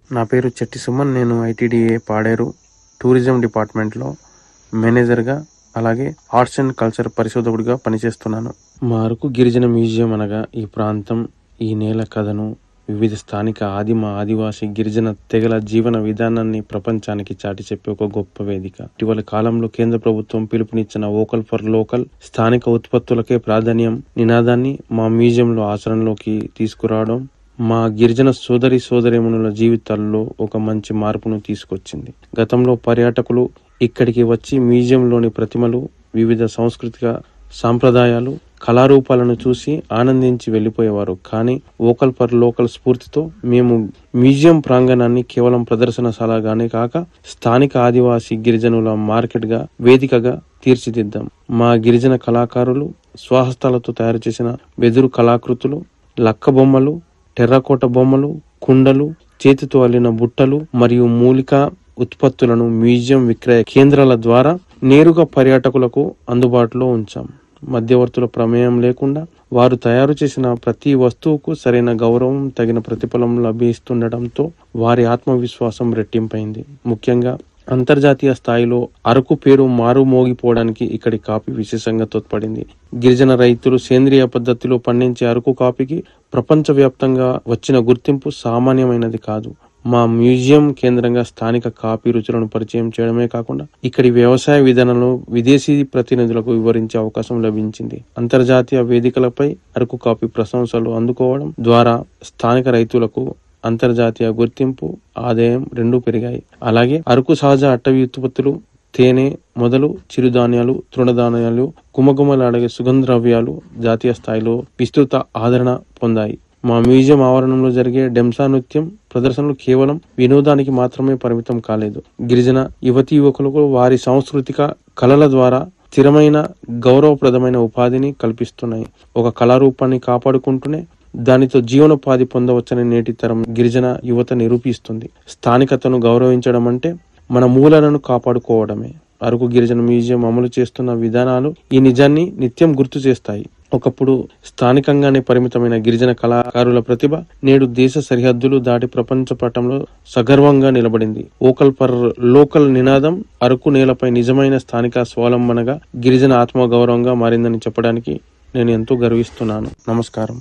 నా పేరు చెట్టి సుమన్ నేను ఐటీడీఏ పాడేరు టూరిజం డిపార్ట్మెంట్లో మేనేజర్గా అలాగే ఆర్ట్స్ అండ్ కల్చర్ పరిశోధకుడిగా పనిచేస్తున్నాను మా అరకు గిరిజన మ్యూజియం అనగా ఈ ప్రాంతం ఈ నేల కథను వివిధ స్థానిక ఆదిమ ఆదివాసి గిరిజన తెగల జీవన విధానాన్ని ప్రపంచానికి చాటి చెప్పే ఒక గొప్ప వేదిక ఇటీవల కాలంలో కేంద్ర ప్రభుత్వం పిలుపునిచ్చిన వోకల్ ఫర్ లోకల్ స్థానిక ఉత్పత్తులకే ప్రాధాన్యం నినాదాన్ని మా మ్యూజియంలో ఆచరణలోకి తీసుకురావడం మా గిరిజన సోదరి సోదరిమణుల జీవితాల్లో ఒక మంచి మార్పును తీసుకొచ్చింది గతంలో పర్యాటకులు ఇక్కడికి వచ్చి మ్యూజియంలోని ప్రతిమలు వివిధ సాంస్కృతిక సాంప్రదాయాలు కళారూపాలను చూసి ఆనందించి వెళ్ళిపోయేవారు కానీ వోకల్ పర్ లోకల్ స్ఫూర్తితో మేము మ్యూజియం ప్రాంగణాన్ని కేవలం ప్రదర్శనశాలగానే కాక స్థానిక ఆదివాసీ గిరిజనుల మార్కెట్గా వేదికగా తీర్చిదిద్దాం మా గిరిజన కళాకారులు స్వహస్తాలతో తయారు చేసిన వెదురు కళాకృతులు లక్క బొమ్మలు టెర్రకోట బొమ్మలు కుండలు చేతితో అల్లిన బుట్టలు మరియు మూలిక ఉత్పత్తులను మ్యూజియం విక్రయ కేంద్రాల ద్వారా నేరుగా పర్యాటకులకు అందుబాటులో ఉంచాం మధ్యవర్తుల ప్రమేయం లేకుండా వారు తయారు చేసిన ప్రతి వస్తువుకు సరైన గౌరవం తగిన ప్రతిఫలం లభిస్తుండటంతో వారి ఆత్మవిశ్వాసం రెట్టింపైంది ముఖ్యంగా అంతర్జాతీయ స్థాయిలో అరకు పేరు మారు మోగిపోవడానికి ఇక్కడి కాఫీ విశేషంగా తోడ్పడింది గిరిజన రైతులు సేంద్రియ పద్ధతిలో పండించే అరకు కాఫీకి ప్రపంచవ్యాప్తంగా వచ్చిన గుర్తింపు సామాన్యమైనది కాదు మా మ్యూజియం కేంద్రంగా స్థానిక కాఫీ రుచులను పరిచయం చేయడమే కాకుండా ఇక్కడి వ్యవసాయ విధానంలో విదేశీ ప్రతినిధులకు వివరించే అవకాశం లభించింది అంతర్జాతీయ వేదికలపై అరకు కాఫీ ప్రశంసలు అందుకోవడం ద్వారా స్థానిక రైతులకు అంతర్జాతీయ గుర్తింపు ఆదాయం రెండూ పెరిగాయి అలాగే అరకు సహజ అటవీ ఉత్పత్తులు తేనె మొదలు చిరుధాన్యాలు తృణధాన్యాలు గుమగుమలాడే సుగంధ ద్రవ్యాలు జాతీయ స్థాయిలో విస్తృత ఆదరణ పొందాయి మా మ్యూజియం ఆవరణంలో జరిగే డెంసా నృత్యం ప్రదర్శనలు కేవలం వినోదానికి మాత్రమే పరిమితం కాలేదు గిరిజన యువతీ యువకులకు వారి సాంస్కృతిక కళల ద్వారా స్థిరమైన గౌరవప్రదమైన ఉపాధిని కల్పిస్తున్నాయి ఒక కళారూపాన్ని కాపాడుకుంటూనే దానితో జీవనోపాధి పొందవచ్చని నేటి తరం గిరిజన యువత నిరూపిస్తుంది స్థానికతను గౌరవించడం అంటే మన మూలాలను కాపాడుకోవడమే అరకు గిరిజన మ్యూజియం అమలు చేస్తున్న విధానాలు ఈ నిజాన్ని నిత్యం గుర్తు చేస్తాయి ఒకప్పుడు స్థానికంగానే పరిమితమైన గిరిజన కళాకారుల ప్రతిభ నేడు దేశ సరిహద్దులు దాటి ప్రపంచ పటంలో సగర్వంగా నిలబడింది ఓకల్ పర్ లోకల్ నినాదం అరకు నేలపై నిజమైన స్థానిక స్వావలంబనగా గిరిజన ఆత్మగౌరవంగా మారిందని చెప్పడానికి నేను ఎంతో గర్విస్తున్నాను నమస్కారం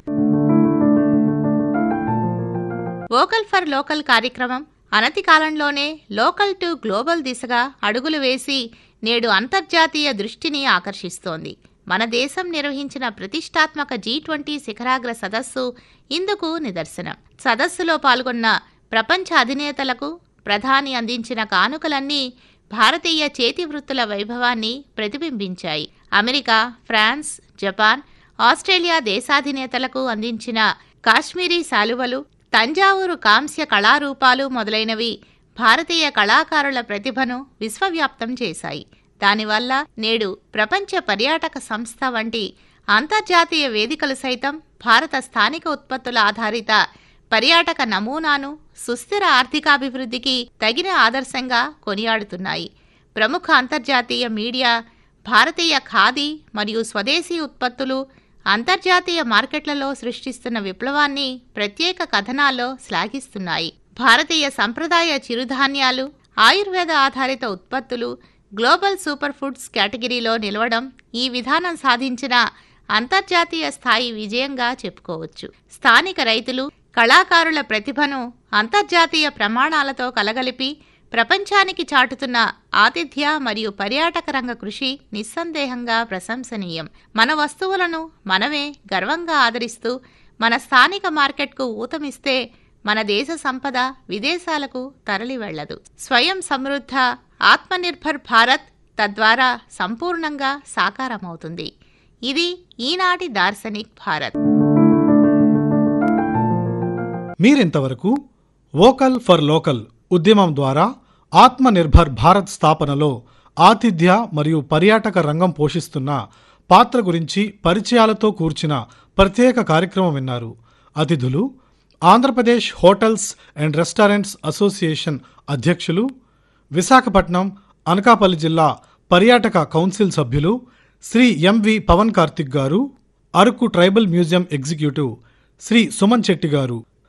వోకల్ ఫర్ లోకల్ కార్యక్రమం అనతి కాలంలోనే లోకల్ టు గ్లోబల్ దిశగా అడుగులు వేసి నేడు అంతర్జాతీయ దృష్టిని ఆకర్షిస్తోంది మన దేశం నిర్వహించిన ప్రతిష్టాత్మక జీ ట్వంటీ శిఖరాగ్ర సదస్సు ఇందుకు నిదర్శనం సదస్సులో పాల్గొన్న ప్రపంచ అధినేతలకు ప్రధాని అందించిన కానుకలన్నీ భారతీయ చేతి వృత్తుల వైభవాన్ని ప్రతిబింబించాయి అమెరికా ఫ్రాన్స్ జపాన్ ఆస్ట్రేలియా దేశాధినేతలకు అందించిన కాశ్మీరీ శాలువలు తంజావూరు కాంస్య కళారూపాలు మొదలైనవి భారతీయ కళాకారుల ప్రతిభను విశ్వవ్యాప్తం చేశాయి దానివల్ల నేడు ప్రపంచ పర్యాటక సంస్థ వంటి అంతర్జాతీయ వేదికలు సైతం భారత స్థానిక ఉత్పత్తుల ఆధారిత పర్యాటక నమూనాను సుస్థిర ఆర్థికాభివృద్ధికి తగిన ఆదర్శంగా కొనియాడుతున్నాయి ప్రముఖ అంతర్జాతీయ మీడియా భారతీయ ఖాదీ మరియు స్వదేశీ ఉత్పత్తులు అంతర్జాతీయ మార్కెట్లలో సృష్టిస్తున్న విప్లవాన్ని ప్రత్యేక కథనాల్లో శ్లాఘిస్తున్నాయి భారతీయ సంప్రదాయ చిరుధాన్యాలు ఆయుర్వేద ఆధారిత ఉత్పత్తులు గ్లోబల్ సూపర్ ఫుడ్స్ కేటగిరీలో నిలవడం ఈ విధానం సాధించిన అంతర్జాతీయ స్థాయి విజయంగా చెప్పుకోవచ్చు స్థానిక రైతులు కళాకారుల ప్రతిభను అంతర్జాతీయ ప్రమాణాలతో కలగలిపి ప్రపంచానికి చాటుతున్న ఆతిథ్య మరియు పర్యాటక రంగ కృషి నిస్సందేహంగా ప్రశంసనీయం మన వస్తువులను మనమే గర్వంగా ఆదరిస్తూ మన స్థానిక మార్కెట్కు ఊతమిస్తే మన దేశ సంపద విదేశాలకు తరలి వెళ్లదు స్వయం సమృద్ధ ఆత్మనిర్భర్ భారత్ తద్వారా సంపూర్ణంగా సాకారమవుతుంది ఇది ఈనాటి దార్శనిక్ భారత్ మీరింతవరకు వోకల్ ఫర్ లోకల్ ఉద్యమం ద్వారా ఆత్మనిర్భర్ భారత్ స్థాపనలో ఆతిథ్య మరియు పర్యాటక రంగం పోషిస్తున్న పాత్ర గురించి పరిచయాలతో కూర్చిన ప్రత్యేక కార్యక్రమం విన్నారు అతిథులు Andhra Pradesh hotels and restaurants association అధ్యక్షులు విశాఖపట్నం అనకాపల్లి జిల్లా పర్యాటక కౌన్సిల్ సభ్యులు Shri MV Pavan Karthik garu Araku tribal museum executive Sri Suman Chetti గారు